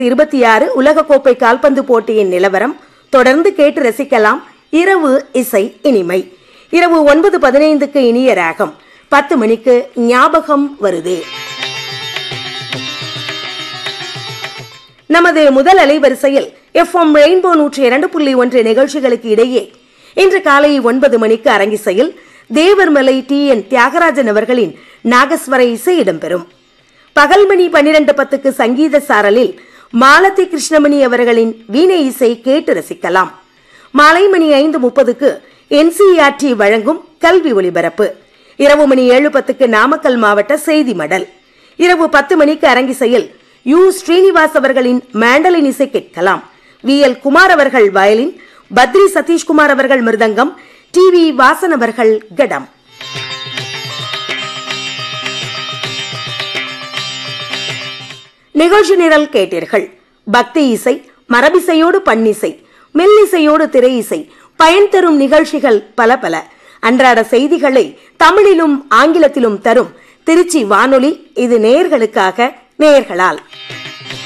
இருபத்தி ஆறு உலகக்கோப்பை கால்பந்து போட்டியின் நிலவரம் தொடர்ந்து கேட்டு ரசிக்கலாம் இரவு இசை இனிமை இரவு ஒன்பது பதினைந்துக்கு இனிய ராகம் பத்து மணிக்கு ஞாபகம் வருது நமது முதல் அலைவரிசையில் எஃப்எம் ரெயின்போ நூற்றி இரண்டு புள்ளி ஒன்று நிகழ்ச்சிகளுக்கு இடையே இன்று காலை ஒன்பது மணிக்கு அரங்கிசையில் தேவர்மலை டி என் தியாகராஜன் அவர்களின் நாகஸ்வர இசை இடம்பெறும் பகல் மணி பன்னிரண்டு பத்துக்கு சங்கீத சாரலில் மாலதி கிருஷ்ணமணி அவர்களின் வீணை இசை கேட்டு ரசிக்கலாம் மாலை மணி ஐந்து முப்பதுக்கு என்சிஆர்டி வழங்கும் கல்வி ஒலிபரப்பு இரவு மணி ஏழு பத்துக்கு நாமக்கல் மாவட்ட செய்தி மடல் இரவு பத்து மணிக்கு அரங்கிசையில் யு ஸ்ரீனிவாஸ் அவர்களின் மேண்டலின் இசை கேட்கலாம் வி எல் குமார் அவர்கள் வயலின் பத்ரி சதீஷ்குமார் அவர்கள் மிருதங்கம் டி வி வாசன் அவர்கள் கடம் நிகழ்ச்சி நிரல் கேட்டீர்கள் பக்தி இசை மரபிசையோடு பண்ணிசை மெல்லிசையோடு திரை இசை பயன் தரும் நிகழ்ச்சிகள் பல பல அன்றாட செய்திகளை தமிழிலும் ஆங்கிலத்திலும் தரும் திருச்சி வானொலி இது நேயர்களுக்காக நேயர்களால்